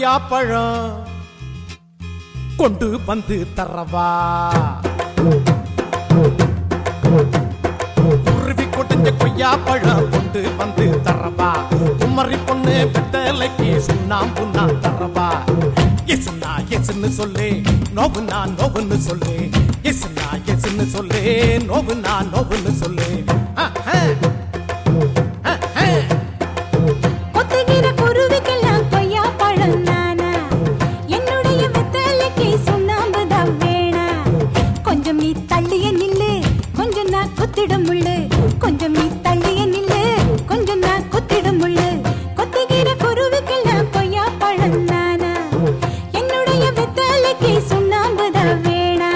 கொய்யாப்பழம் கொண்டு வந்து தரவா குருவி கொடைஞ்ச கொய்யாப்பழம் கொண்டு வந்து தரவா குமரி பொண்ணு வெத்தலைக்கு சுண்ணாம்பு நான் தரவா எசுனா எசுன்னு சொல்லு நோவுனா நோவுன்னு சொல்லு எசுனா எசுன்னு சொல்லு நோவுனா நோவுன்னு சொல்லு ஆஹா. ஆஹா. கொத்துகிற குருவிக்கெல்லாம் கொய்யா பழம் நானா என்னுடைய வெத்தலைக்கு சுண்ணாம்பு தான் வேணா கொஞ்சம் நீ தள்ளிய நில்லு கொஞ்சம் நான் குத்திடும் முள்ளு கொஞ்சம் நீ தள்ளிய நில்லு கொஞ்சம் நான் குத்திடும் முள்ளு கொத்துகிற குருவிக்கெல்லாம் கொய்யா பழம் நானா என்னுடைய வெத்தலைக்கு சுண்ணாம்பு தான் வேணா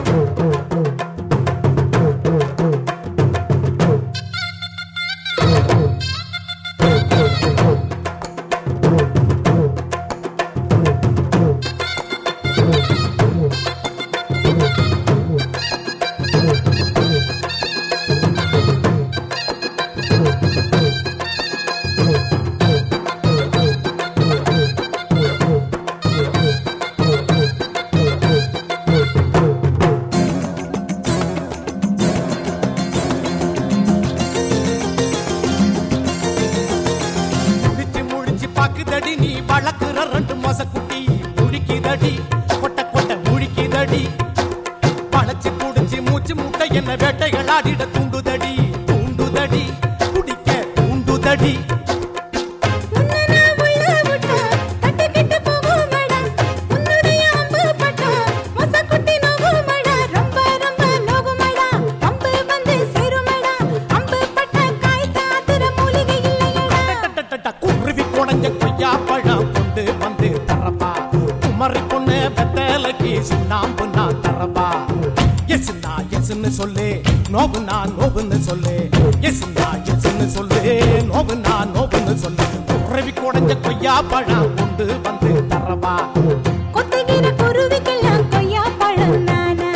முழிச்சு முழிச்சு பாக்குதடி நீ வளர்க்குற ரெண்டு மாச குட்டி முழிக்குதடி கொட்ட கொட்ட முழிக்குதடி பழச்சு குடிச்சு மூச்சு முட்டை என்ன வேட்டைகள் ஆடிட தூண்டுதடி தூண்டுதடி குடிக்க தூண்டுதடி உன்னை நான் உள்ள விட்டா கட்டிக்கிட்டு போகுமடா. உன்னுடைய அம்பு பட்டா மொசக்குட்டி நோகுமடா. ரொம்ப ரொம்ப நோகுமடா. அம்பு வந்து சேருமடா. அம்பு பட்ட காய் தாத்துற மூலிகை இல்லையடா. டட்டட்டட்ட குருவி குடஞ்ச கொய்யா பழம் கொண்டு வந்து தரப்பா குமரி பொண்ணு வெத்தலைக்கு சுண்ணாம்பு நான் தரப்பா எசுனா எசுன்னு சொல்லு நோவுனா நோவுன்னு சொல்லு எசுனா எசுன்னு சொல்லு நோவுனா நோவுன்னு சொல்லு குருவி குடஞ்ச கொய்யா பழம் கொண்டு வந்து தரவா கொத்துகிற குருவிக்கெல்லாம் கொய்யா பழம் நானா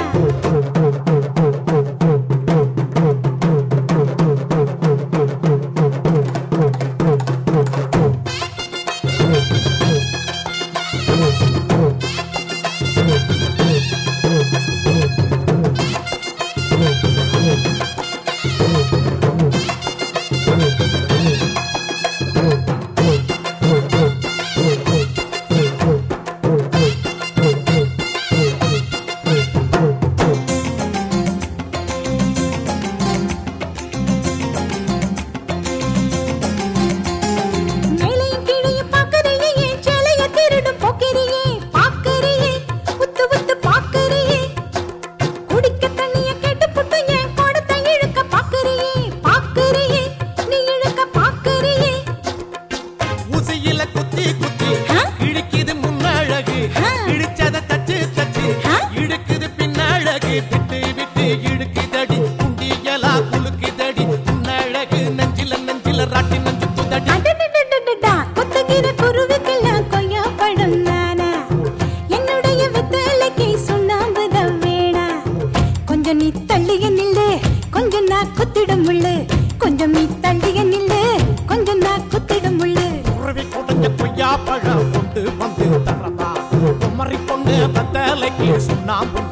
மேலையும் கீழையும் பார்க்கறியே, என் சேலைய திருடும் போக்கிரியே. பார்க்கறியே, உத்து உத்து பார்க்கறியே. குடிக்க தண்ணிய கேட்டுப்புட்டு என் குடத்தை இழுக்க பார்க்கறியே. பார்க்கறியே, நீ இழுக்க பார்க்கறியே. ஊசியில குத்தி குத்தி ஆ? இழுக்குது முன்னழகு ஆ. இடிச்சத தச்சு தச்சு ஆ? இழுக்குது பின்னழகு விட்டு விட்டு இழுக்குதடி குண்டியலா குலுக்குதடி முன்னழகு நெஞ்சில நெஞ்சில ராட்டி நெஞ்சு குதடி அடடடடடடா, கொத்துகிற குருவிக்கெல்லாம் கொய்யா பழம் நானா. என்னுடைய வெத்தலைக்கு சுண்ணாம்பு தான் வேணா. கொஞ்சம் நீ தள்ளிய நில்லு கொஞ்சம் நான் குத்திடும் முள்ளு கொஞ்சம் நீ தள்ளிய நில்லு கொஞ்சம் நான் குத்திடும் முள்ளு குருவி குடஞ்ச கொய்யா பழம் கொண்டு வந்து தரவா குமரி பொண்ணு வெத்தலைக்கு சுண்ணாம்பு